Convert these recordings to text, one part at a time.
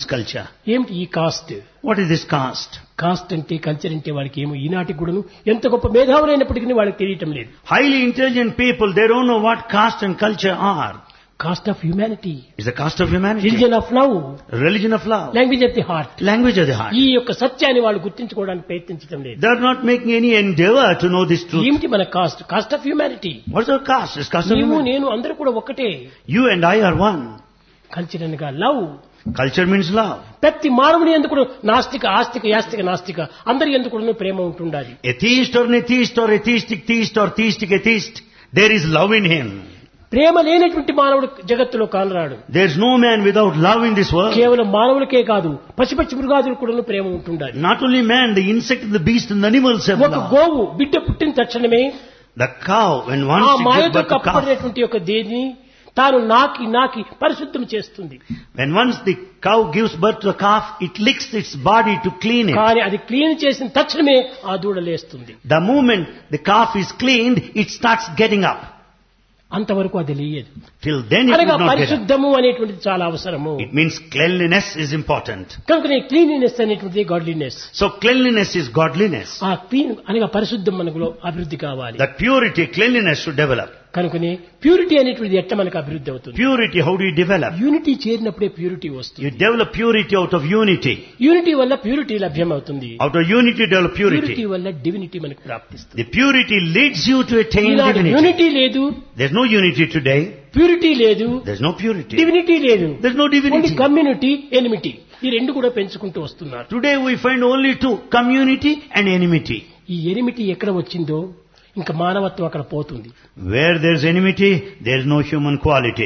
culture? ఏమిటి ఈ caste What is this caste? Caste అంటే కల్చర్ అంటే వాళ్ళకి ఏమో ఈనాటి కూడాను ఎంత గొప్ప మేధావులైనప్పటికీ వాళ్ళకి తెలియటం లేదు Highly intelligent people, they don't know what caste and culture are. Caste of humanity It's the caste of humanity. Religion of love Religion of love. Language of the heart Language of the heart. ఈ యొక్క సత్యాన్ని వాళ్ళు గుర్తించుకోవడానికి ప్రయత్నించడం లేదు They're not making any endeavor to know this truth. ఏమిటి మన caste caste of humanity What's our caste? It's caste of నీవు humanity. నేను అందరూ కూడా ఒక్కటే You and I are one. Culture అనగా లవ్ Culture means love. ప్రతి మానవుని ఎందుకు నాస్తిక ఆస్తిక యాస్తిక నాస్తిక అందరి ఎందుకు ప్రేమ ఉంటుండాలి Atheist or an atheist or atheistic theist or theistic atheist, there is love in him. ప్రేమ లేనటువంటి మానవుడు జగత్తులో కానరాడు There's no man without love in this world. కేవలం మానవులకే కాదు పశు పక్షి మృగాదులకు కూడా ప్రేమ ఉంటుండాలి Not only man, the insect and the beast and the animals have ఒక love. గోవు బిడ్డ పుట్టిన తక్షణమే The cow, when ఆ once it gives మాయతో birth to calf, కప్పబడినటువంటి యొక్క దేని తాను నాకి నాకి పరిశుద్ధం చేస్తుంది when once the cow gives birth to a calf, it licks its body to clean it. కానీ అది క్లీన్ చేసిన తక్షణమే ఆ దూడ లేస్తుంది The moment the calf is cleaned, it starts getting up. అంతవరకు అది లేయదు Till then it అనగా would not get up. పరిశుద్ధము అనేటువంటిది చాలా అవసరము It means cleanliness is important. కనుకనే క్లీనినెస్ అనేటువంటిది godliness So cleanliness is godliness. ఆ క్లీన్ అనగా పరిశుద్ధం మనకులో అభివృద్ధి కావాలి That purity, cleanliness should develop. కనుకనే ప్యూరిటీ అనేటువంటిది ఎట్ట మనకు అభివృద్ధి అవుతుంది Purity, how do you develop? Unity చేరినప్పుడే ప్యూరిటీ You వస్తుంది develop purity out of unity. Unity వల్ల ప్యూరిటీ లభ్యమవుతుంది Out of unity, develop purity purity. వల్ల డివినిటీ మనకు ప్రాప్తిస్తుంది The purity leads you to attain ఈనాడు divinity. యూనిటీ లేదు There's no unity today. Purity లేదు There's no purity. డివినిటీ లేదు There's no only divinity. Community enmity ఈ రెండు కూడా పెంచుకుంటూ వస్తున్నారు Today we find only two, community and enmity. ఈ ఎనిమిటీ ఎక్కడ వచ్చిందో ఇంకా మానవత్వం అక్కడ పోతుంది Where there's enmity, there's no human quality.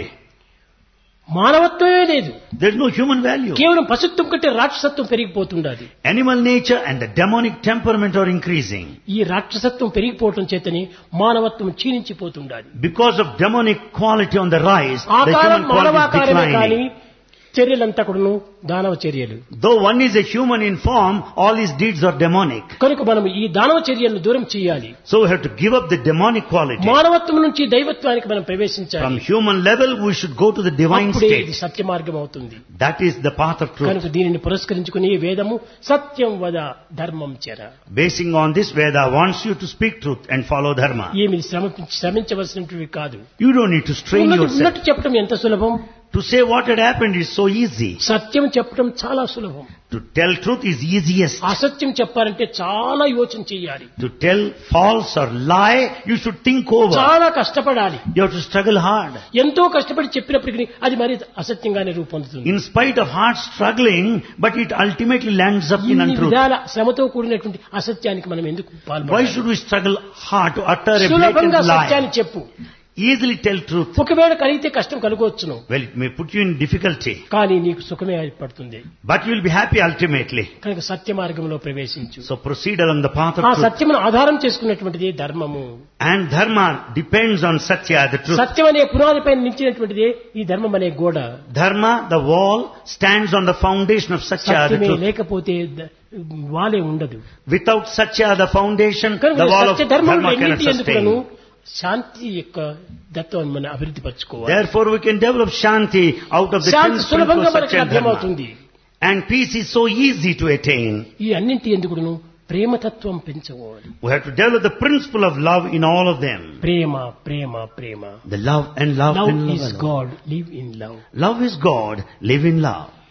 మానవత్వమే లేదు There's no human value. కేవలం పశుత్వం కంటే రాక్షసత్వం పెరిగిపోతుండాలి Animal nature and the demonic temperament are increasing. ఈ రాక్షసత్వం పెరిగిపోవటం చేతని మానవత్వం క్షీణించిపోతుండాలి Because of demonic quality on the rise, the ఆకారం human quality is మానవాకారమే కానీ declining. చర్యలంతా కూడాను దానవ చర్యలు Though one is a human in form, all his deeds are demonic. కనుక మనం ఈ దానవ చర్యలను దూరం చేయాలి So we have to give up the demonic quality. మానవత్వం నుంచి దైవత్వానికి మనం ప్రవేశించాలి From human level, we should go to the divine అప్పుడే ఇది state. సత్య మార్గం అవుతుంది That is the path of truth. కనుక దీనిని పురస్కరించుకుని ఈ వేదము సత్యం వద ధర్మం చెర Basing on this, Veda wants you to speak truth and follow dharma. ఏమి శ్రమ శ్రమించవలసినవి కాదు You don't need to strain ఉన్నది yourself. ఉన్నట్టు చెప్పడం ఎంత సులభం To say what had happened is so easy. సత్యం చెప్పడం చాలా సులభం To tell truth is easiest. అసత్యం చెప్పాలంటే చాలా యోచన చేయాలి To tell false or lie, you should think over. చాలా కష్టపడాలి You have to struggle hard. ఎంతో కష్టపడి చెప్పినప్పటికీ అది మరి అసత్యంగానే రూపొందుతుంది In spite of hard struggling, but it ultimately lands up in ఇన్ని untruth. విధాల శ్రమతో కూడినటువంటి అసత్యానికి మనం ఎందుకు Why పాల్గొనాలి should we struggle hard to utter a సులభంగా blatant సత్యాన్ని lie? చెప్పు Easily tell truth. ఒకవేళ కలిగితే కష్టం కలుగవచ్చును Well, it may put you in difficulty, కానీ నీకు సుఖమే ఏర్పడుతుంది but you will be happy ultimately. కనుక సత్య మార్గంలో ప్రవేశించు So proceed along the path of ఆ truth. సత్యమును ఆధారం చేసుకున్నటువంటిది ధర్మము And dharma depends on satya, the truth. సత్యం అనే పునాది పైన నిలిచినటువంటిదే ఈ ధర్మం అనే గోడ Dharma, the wall, stands on the foundation of satya, the సత్యమే truth. లేకపోతే ద- వాలే ఉండదు Without satya, the foundation, the కనుక wall of సత్య ధర్మములు dharma cannot ఎన్నింటి ఎందుకును sustain. శాంతి యొక్క దత్వాన్ని మనం అభివృద్ధి పరచుకోవాలి Therefore, we can develop shanti out of the Shanti principle సులభంగా of మనకు satya and dharma. లభ్యమవుతుంది And peace is so easy to attain. ఈ అన్నింటి ఎందుకును ప్రేమతత్వం పెంచుకోవాలి We have to develop the principle of love in all of them. ప్రేమ ప్రేమ ప్రేమ The love and love love in is love. God live in love Love is God, live in love.